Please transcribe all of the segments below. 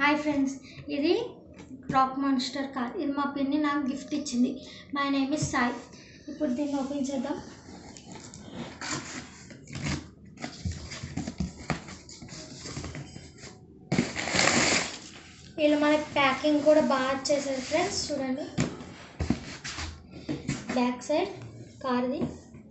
hi friends ఇది rock monster car ఇది మా పిన్ని నాకు గిఫ్ట్ ఇచ్చింది మై నేమ్ ఇస్ సాయి ఇప్పుడు దీన్ని ఓపెన్ చేద్దాం వీళ్ళు మనకి ప్యాకింగ్ కూడా బాగా చేశారు ఫ్రెండ్స్ చూడండి బ్యాక్ సైడ్ కార్ది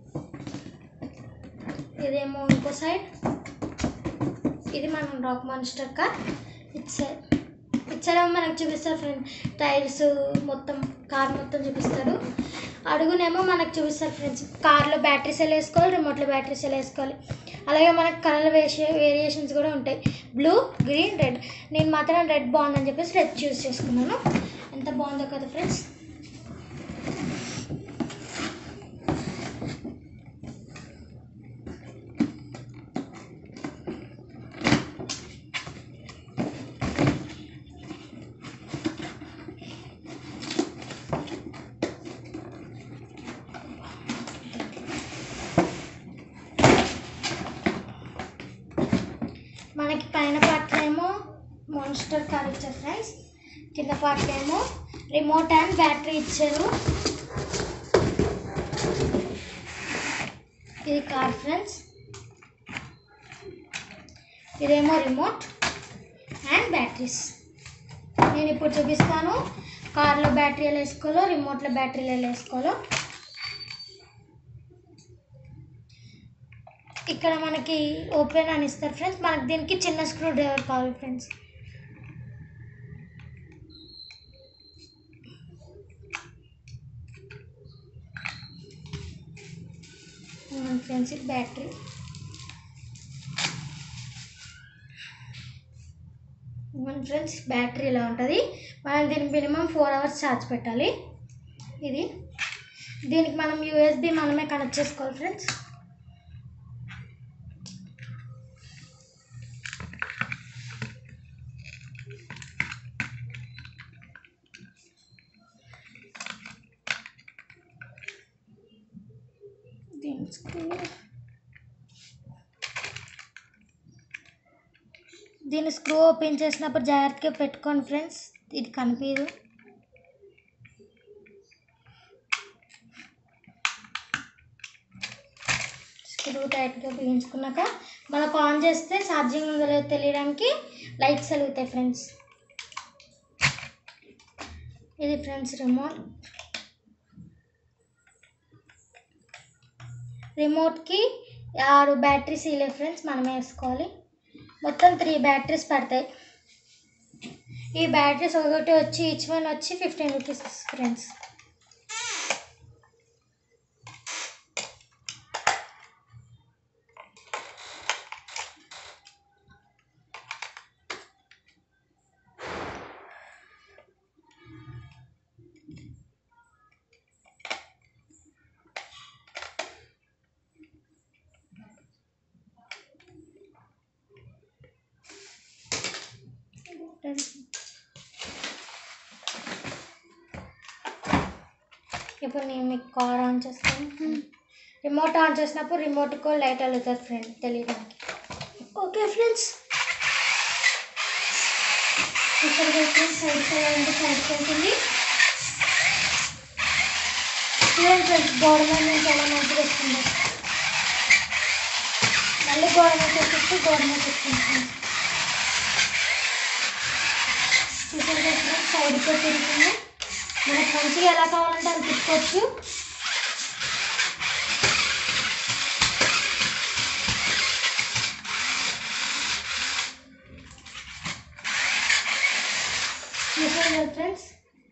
ఇదేమో ఇంకో సైడ్ ఇది మనం రాక్ మాన్స్టర్ కార్ ఇచ్చారు ఇచ్చారేమో మనకు చూపిస్తారు ఫ్రెండ్ టైర్స్ మొత్తం కార్ మొత్తం చూపిస్తాడు అడుగునేమో మనకు చూపిస్తారు ఫ్రెండ్స్ కార్లో బ్యాటరీ సెల్ వేసుకోవాలి రిమోట్లో బ్యాటరీ సెల్ వేసుకోవాలి అలాగే మనకు కలర్ వేషే వేరియేషన్స్ కూడా ఉంటాయి బ్లూ గ్రీన్ రెడ్ నేను మాత్రం రెడ్ బాగుందని చెప్పేసి రెడ్ చూస్ చేసుకున్నాను ఎంత బాగుందో కదా ఫ్రెండ్స్ మనకి పైన పార్ట్ ఏమో మాన్స్టర్ కార్ ఇచ్చారు ఫ్రెండ్స్ కింద పార్ట్ ఏమో రిమోట్ అండ్ బ్యాటరీ ఇచ్చారు ఇది కార్ ఫ్రెండ్స్ ఇదేమో రిమోట్ అండ్ బ్యాటరీస్ నేను ఇప్పుడు చూపిస్తాను కార్లో బ్యాటరీ ఎలా వేసుకోవాలో రిమోట్లో బ్యాటరీలు ఎలా వేసుకోవాలో ఇక్కడ మనకి ఓపెన్ అని ఇస్తారు ఫ్రెండ్స్ మనకి దీనికి చిన్న స్క్రూ డ్రైవర్ కావాలి ఫ్రెండ్స్ ఫ్రెండ్స్ ఇది బ్యాటరీ ఫ్రెండ్స్ బ్యాటరీ ఇలా ఉంటుంది మనం దీనికి మినిమం ఫోర్ అవర్స్ ఛార్జ్ పెట్టాలి ఇది దీనికి మనం యూఎస్బి మనమే కనెక్ట్ చేసుకోవాలి ఫ్రెండ్స్ దీని స్క్రూ దీని స్క్రూ ఓపెన్ చేసినప్పుడు జాగ్రత్తగా పెట్టుకోండి ఫ్రెండ్స్ ఇది కనిపించదు స్క్రూ టైట్గా బిగించుకున్నాక మనకు ఆన్ చేస్తే ఛార్జింగ్ ఉందో లేదో తెలియడానికి లైట్స్ వెలుగుతాయి ఫ్రెండ్స్ ఇది ఫ్రెండ్స్ రిమోట్ రిమోట్కి ఆరు బ్యాటరీస్ ఇలే ఫ్రెండ్స్ మనమే వేసుకోవాలి మొత్తం త్రీ బ్యాటరీస్ పడతాయి ఈ బ్యాటరీస్ ఒకటి వచ్చి ఈచ్ వన్ వచ్చి ఫిఫ్టీన్ రూపీస్ ఫ్రెండ్స్ ఇప్పుడు నేను మీకు కార్ ఆన్ చేస్తాను రిమోట్ ఆన్ చేసినప్పుడు రిమోట్కి లైట్ వెళ్తారు ఫ్రెండ్ తెలియడానికి ఓకే ఫ్రెండ్స్ ఇక్కడ ఫ్రెండ్స్ సైడ్ సైడ్ అంటే సైడ్కి వెళ్తుంది చూడండి ఫ్రెండ్స్ గోడ మీద నుంచి ఎలా మంచిగా వస్తుంది మళ్ళీ గోడ మీద వచ్చేసి గోడ మీద వస్తుంది ఫ్రెండ్స్ చూసారు కదా ఫ్రెండ్స్ సైడ్కి తిరుగుతుంది మనకు మంచిగా ఎలా కావాలంటే అది తిప్పుకోవచ్చు చూసారు కదా ఫ్రెండ్స్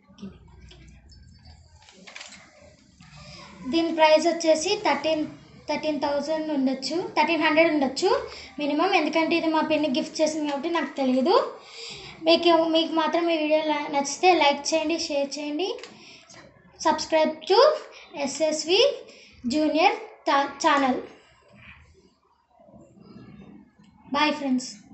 దీని ప్రైస్ వచ్చేసి థర్టీన్ థర్టీన్ థౌజండ్ ఉండొచ్చు థర్టీన్ హండ్రెడ్ ఉండొచ్చు మినిమం ఎందుకంటే ఇది మా పిన్ని గిఫ్ట్ చేసింది కాబట్టి నాకు తెలియదు మీకు మీకు మాత్రం ఈ వీడియో ల- నచ్చితే లైక్ చేయండి షేర్ చేయండి subscribe to SSV junior channel bye friends